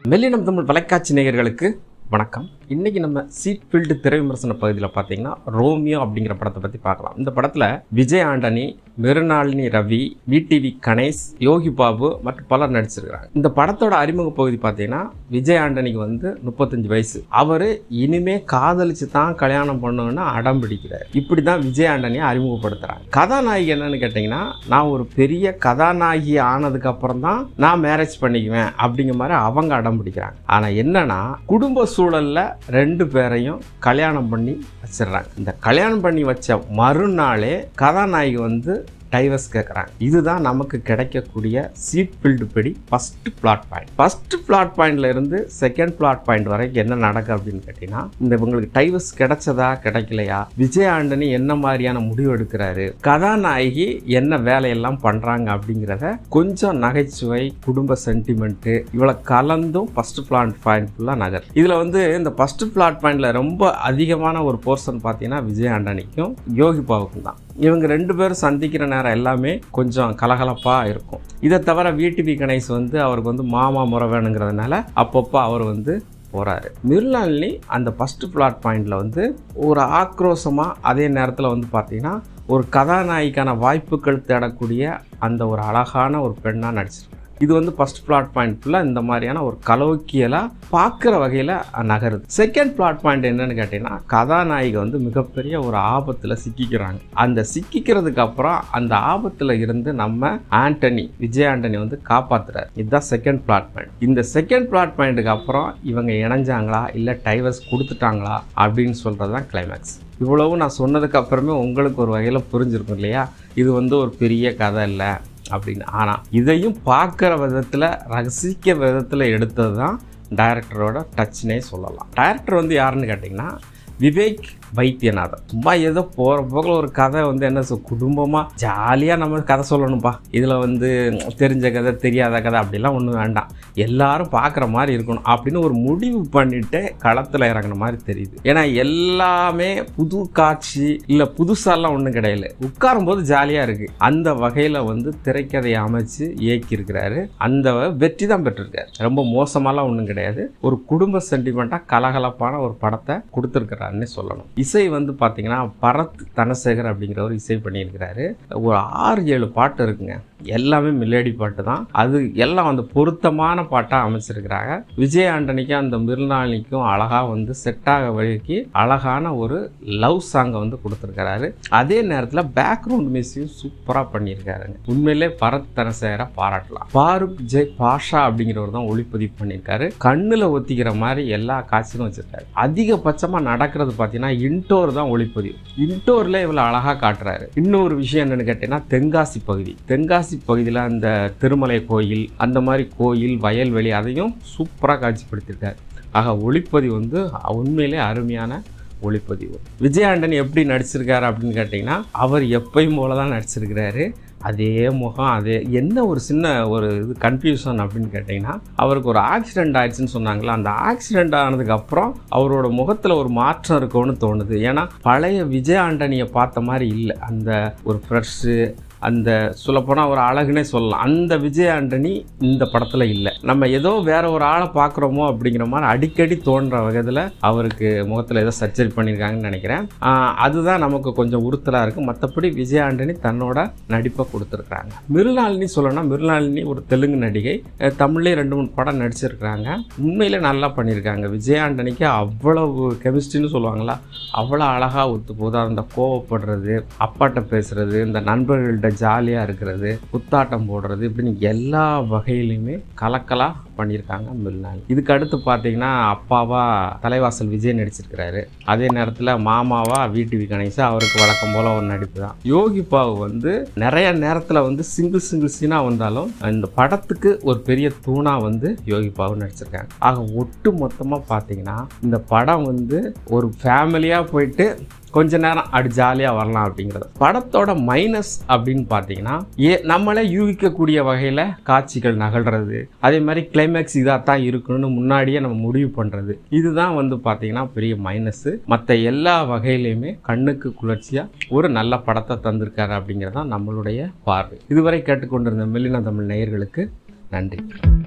மெல்லினம் தமிழ் தொலைக்காட்சி நேயர்களுக்கு வணக்கம் இன்னைக்கு நம்ம சீட் ஃபீல்டு திரை விமர்சன பகுதியில் பார்த்தீங்கன்னா ரோமியோ அப்படிங்கிற படத்தை பற்றி பார்க்கலாம் இந்த படத்தில் விஜய் ஆண்டனி மிருனாளினி ரவி விடிவி கணேஷ் யோகி பாபு மற்றும் பலர் நடிச்சிருக்கிறாங்க இந்த படத்தோட அறிமுக பகுதி பார்த்தீங்கன்னா விஜய் ஆண்டனிக்கு வந்து முப்பத்தஞ்சு வயசு அவர் இனிமே காதலிச்சு தான் கல்யாணம் பண்ணணும்னு அடம் பிடிக்கிறார் இப்படி தான் விஜய் ஆண்டனியை அறிமுகப்படுத்துறாங்க கதாநாயகி என்னன்னு கேட்டிங்கன்னா நான் ஒரு பெரிய கதாநாயகி ஆனதுக்கு அப்புறம் தான் நான் மேரேஜ் பண்ணிக்குவேன் அப்படிங்கிற மாதிரி அவங்க அடம் பிடிக்கிறாங்க ஆனால் என்னன்னா குடும்ப சூழல்ல ரெண்டு பேரையும் கல்யாணம் பண்ணி வச்சிடுறாங்க இந்த கல்யாணம் பண்ணி வச்ச மறுநாளே கதாநாயகி வந்து டைவர்ஸ் கேட்குறாங்க இதுதான் நமக்கு கிடைக்கக்கூடிய சீட் ஃபீல்டு படி first plot point first plot பாயிண்ட்ல இருந்து செகண்ட் பிளாட் பாயிண்ட் வரைக்கும் என்ன நடக்கும் அப்படின்னு கேட்டிங்கன்னா இந்த இவங்களுக்கு டைவர்ஸ் கிடைச்சதா கிடைக்கலையா விஜய் ஆண்டனி என்ன மாதிரியான முடிவு எடுக்கிறாரு கதாநாயகி என்ன வேலையெல்லாம் பண்ணுறாங்க அப்படிங்கிறத கொஞ்சம் நகைச்சுவை குடும்ப சென்டிமெண்ட்டு இவ்வளோ கலந்தும் ஃபஸ்ட்டு பிளாட் பாயிண்ட் ஃபுல்லாக நகர் இதில் வந்து இந்த ஃபஸ்ட்டு பிளாட் பாயிண்டில் ரொம்ப அதிகமான ஒரு போர்ஷன் பார்த்தீங்கன்னா விஜய் ஆண்டனிக்கும் யோகி பாவுக்கும் தான் இவங்க ரெண்டு பேரும் சந்திக்கிற நேரம் எல்லாமே கொஞ்சம் கலகலப்பாக இருக்கும் இதை தவிர விடிவி கணேஷ் வந்து அவருக்கு வந்து மாமா முறை வேணுங்கிறதுனால அப்பப்போ அவர் வந்து போகிறாரு மிர்லாலினி அந்த ஃபஸ்ட்டு பிளாட் பாயிண்டில் வந்து ஒரு ஆக்ரோஷமாக அதே நேரத்தில் வந்து பார்த்தீங்கன்னா ஒரு கதாநாயகிக்கான வாய்ப்புகள் தேடக்கூடிய அந்த ஒரு அழகான ஒரு பெண்ணாக நடிச்சிருக்காங்க இது வந்து ஃபர்ஸ்ட் பிளாட் பாயிண்ட் ஃபுல்லாக இந்த மாதிரியான ஒரு கலோக்கியலாக பார்க்குற வகையில் நகருது செகண்ட் பிளாட் பாயிண்ட் என்னன்னு கேட்டிங்கன்னா கதாநாயகி வந்து மிகப்பெரிய ஒரு ஆபத்தில் சிக்கிக்கிறாங்க அந்த சிக்கிக்கிறதுக்கு அப்புறம் அந்த ஆபத்தில் இருந்து நம்ம ஆண்டனி விஜய் ஆண்டனி வந்து காப்பாத்துறாரு இதுதான் செகண்ட் பிளாட் பாயிண்ட் இந்த செகண்ட் பிளாட் பாயிண்ட்டுக்கு அப்புறம் இவங்க இணைஞ்சாங்களா இல்லை டைவர்ஸ் கொடுத்துட்டாங்களா அப்படின்னு சொல்கிறது தான் கிளைமேக்ஸ் இவ்வளவு நான் சொன்னதுக்கு அப்புறமே உங்களுக்கு ஒரு வகையில் புரிஞ்சிருக்கும் இல்லையா இது வந்து ஒரு பெரிய கதை இல்லை அப்படின்னு ஆனால் இதையும் பார்க்குற விதத்தில் ரசிக்க விதத்தில் எடுத்தது தான் டைரக்டரோட டச்னே சொல்லலாம் டைரக்டர் வந்து யாருன்னு கேட்டிங்கன்னா விவேக் வைத்தியநாதன் சும்மா ஏதோ போகிற போக்கில் ஒரு கதை வந்து என்ன சொல் குடும்பமாக ஜாலியாக நம்ம கதை சொல்லணும்ப்பா இதில் வந்து தெரிஞ்ச கதை தெரியாத கதை அப்படிலாம் ஒன்றும் வேண்டாம் எல்லாரும் பார்க்குற மாதிரி இருக்கணும் அப்படின்னு ஒரு முடிவு பண்ணிட்டு களத்தில் இறங்குன மாதிரி தெரியுது ஏன்னா எல்லாமே புது காட்சி இல்லை புதுசாலாம் ஒன்றும் கிடையாது உட்காரும்போது ஜாலியாக இருக்குது அந்த வகையில் வந்து திரைக்கதையை அமைச்சு இயக்கியிருக்கிறாரு அந்த வெற்றி தான் பெற்றிருக்காரு ரொம்ப மோசமாலாம் ஒன்றும் கிடையாது ஒரு குடும்ப சென்டிமெண்ட்டாக கலகலப்பான ஒரு படத்தை கொடுத்துருக்கிறாருன்னு சொல்லணும் இசை வந்து பார்த்தீங்கன்னா பரத் தனசேகர் அப்படிங்கிறவர் இசை பண்ணியிருக்கிறாரு ஒரு ஆறு ஏழு பாட்டு இருக்குங்க எல்லாமே மில்லேடி பாட்டு தான் அது எல்லாம் வந்து பொருத்தமான பாட்டாக அமைச்சிருக்கிறாங்க விஜய் ஆண்டனிக்கும் அந்த மிருநாளினிக்கும் அழகாக வந்து செட்டாக வழிக்கு அழகான ஒரு லவ் சாங்கை வந்து கொடுத்துருக்கிறாரு அதே நேரத்தில் பேக்ரவுண்ட் மியூசியும் சூப்பராக பண்ணியிருக்காருங்க உண்மையிலே பரத் தனசேகரை பாராட்டலாம் பாருக் ஜெய் பாஷா அப்படிங்கிறவர் தான் ஒளிப்பதிவு பண்ணியிருக்காரு கண்ணில் ஒத்திக்கிற மாதிரி எல்லா காட்சியும் வச்சிருக்காரு அதிகபட்சமாக நடக்கிறது பார்த்தீங்கன்னா இன்டோர் தான் ஒளிப்பதிவு இன்டோரில் இவ்வளோ அழகாக காட்டுறாரு இன்னொரு விஷயம் என்னன்னு கேட்டீங்கன்னா தென்காசி பகுதி தென்காசி பகுதியில் அந்த திருமலை கோயில் அந்த மாதிரி கோயில் வயல்வெளி அதையும் சூப்பராக காட்சிப்படுத்தியிருக்காரு ஆக ஒளிப்பதிவு வந்து உண்மையிலே அருமையான ஒளிப்பதிவு விஜய் ஆண்டனி எப்படி நடிச்சிருக்காரு அப்படின்னு கேட்டிங்கன்னா அவர் எப்பயும் போல தான் நடிச்சிருக்கிறாரு அதே முகம் அதே என்ன ஒரு சின்ன ஒரு இது கன்ஃபியூஷன் அப்படின்னு கேட்டிங்கன்னா அவருக்கு ஒரு ஆக்சிடெண்ட் ஆயிடுச்சுன்னு சொன்னாங்களா அந்த ஆக்சிடெண்ட் ஆனதுக்கப்புறம் அவரோட முகத்தில் ஒரு மாற்றம் இருக்கும்னு தோணுது ஏன்னா பழைய விஜய் ஆண்டனியை பார்த்த மாதிரி இல்லை அந்த ஒரு ஃப்ரெஷ்ஷு அந்த சொல்லப்போனால் ஒரு அழகுனே சொல்லலாம் அந்த விஜய் ஆண்டனி இந்த படத்தில் இல்லை நம்ம ஏதோ வேற ஒரு ஆளை பார்க்குறோமோ அப்படிங்கிற மாதிரி அடிக்கடி தோன்ற வகையில் அவருக்கு முகத்தில் ஏதோ சர்ஜரி பண்ணியிருக்காங்கன்னு நினைக்கிறேன் ஆஹ் அதுதான் நமக்கு கொஞ்சம் உறுத்தலாக இருக்குது மற்றபடி விஜய் ஆண்டனி தன்னோட நடிப்பை கொடுத்துருக்குறாங்க மிருளாளினி சொல்லணும்னா மிருளாளினி ஒரு தெலுங்கு நடிகை அஹ் தமிழ்லேயே ரெண்டு மூணு படம் நடிச்சிருக்கிறாங்க உண்மையிலே நல்லா பண்ணியிருக்காங்க விஜய் ஆண்டனிக்கு அவ்வளவு கெமிஸ்ட்ரின்னு சொல்லுவாங்களா அவ்வளோ அழகாக ஒத்து போகுது அந்த கோவப்படுறது அப்பாட்ட பேசுறது இந்த நண்பர்கள்ட்ட ஜாலியாக இருக்கிறது குத்தாட்டம் போடுறது இப்படின்னு எல்லா வகையிலையுமே கலக்கலாக பண்ணியிருக்காங்க மில்நாள் இதுக்கு அடுத்து பார்த்தீங்கன்னா அப்பாவா தலைவாசல் விஜய் நடிச்சிருக்கிறாரு அதே நேரத்தில் மாமாவா விடிவி கணேசா அவருக்கு வழக்கம் போல ஒரு நடிப்பு தான் யோகி பாவு வந்து நிறைய நேரத்தில் வந்து சிங்கிள் சிங்கிள் சீனாக வந்தாலும் இந்த படத்துக்கு ஒரு பெரிய தூணாக வந்து யோகி பாவு நடிச்சிருக்காங்க ஆக ஒட்டு மொத்தமாக பார்த்தீங்கன்னா இந்த படம் வந்து ஒரு ஃபேமிலியாக போயிட்டு கொஞ்ச நேரம் அப்படி ஜாலியாக வரலாம் அப்படிங்கிறது படத்தோட மைனஸ் அப்படின்னு பார்த்தீங்கன்னா ஏ நம்மளே யூகிக்கக்கூடிய வகையில் காட்சிகள் நகல்றது அதே மாதிரி கிளைமேக்ஸ் இதாக தான் இருக்கணும்னு முன்னாடியே நம்ம முடிவு பண்ணுறது இதுதான் வந்து பார்த்தீங்கன்னா பெரிய மைனஸு மற்ற எல்லா வகையிலையுமே கண்ணுக்கு குளிர்ச்சியாக ஒரு நல்ல படத்தை தந்திருக்காரு அப்படிங்கிறது தான் நம்மளுடைய பார்வை இதுவரை கேட்டுக்கொண்டிருந்த மெல்லின தமிழ் நேயர்களுக்கு நன்றி